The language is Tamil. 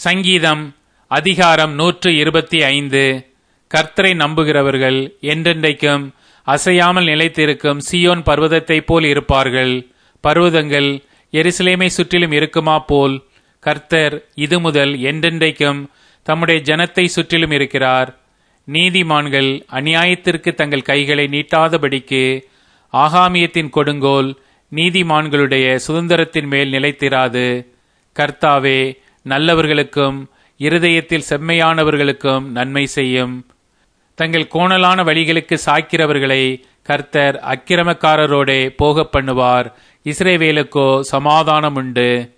சங்கீதம் அதிகாரம் நூற்று இருபத்தி ஐந்து கர்த்தரை நம்புகிறவர்கள் என்றென்றைக்கும் அசையாமல் நிலைத்திருக்கும் சியோன் பர்வதத்தைப் போல் இருப்பார்கள் பர்வதங்கள் எருசலேமை சுற்றிலும் இருக்குமா போல் கர்த்தர் இது முதல் என்றென்றைக்கும் தம்முடைய ஜனத்தை சுற்றிலும் இருக்கிறார் நீதிமான்கள் அநியாயத்திற்கு தங்கள் கைகளை நீட்டாதபடிக்கு ஆகாமியத்தின் கொடுங்கோல் நீதிமான்களுடைய சுதந்திரத்தின் மேல் நிலைத்திராது கர்த்தாவே நல்லவர்களுக்கும் இருதயத்தில் செம்மையானவர்களுக்கும் நன்மை செய்யும் தங்கள் கோணலான வழிகளுக்கு சாய்க்கிறவர்களை கர்த்தர் அக்கிரமக்காரரோடே போகப் பண்ணுவார் இஸ்ரேவேலுக்கோ சமாதானம் உண்டு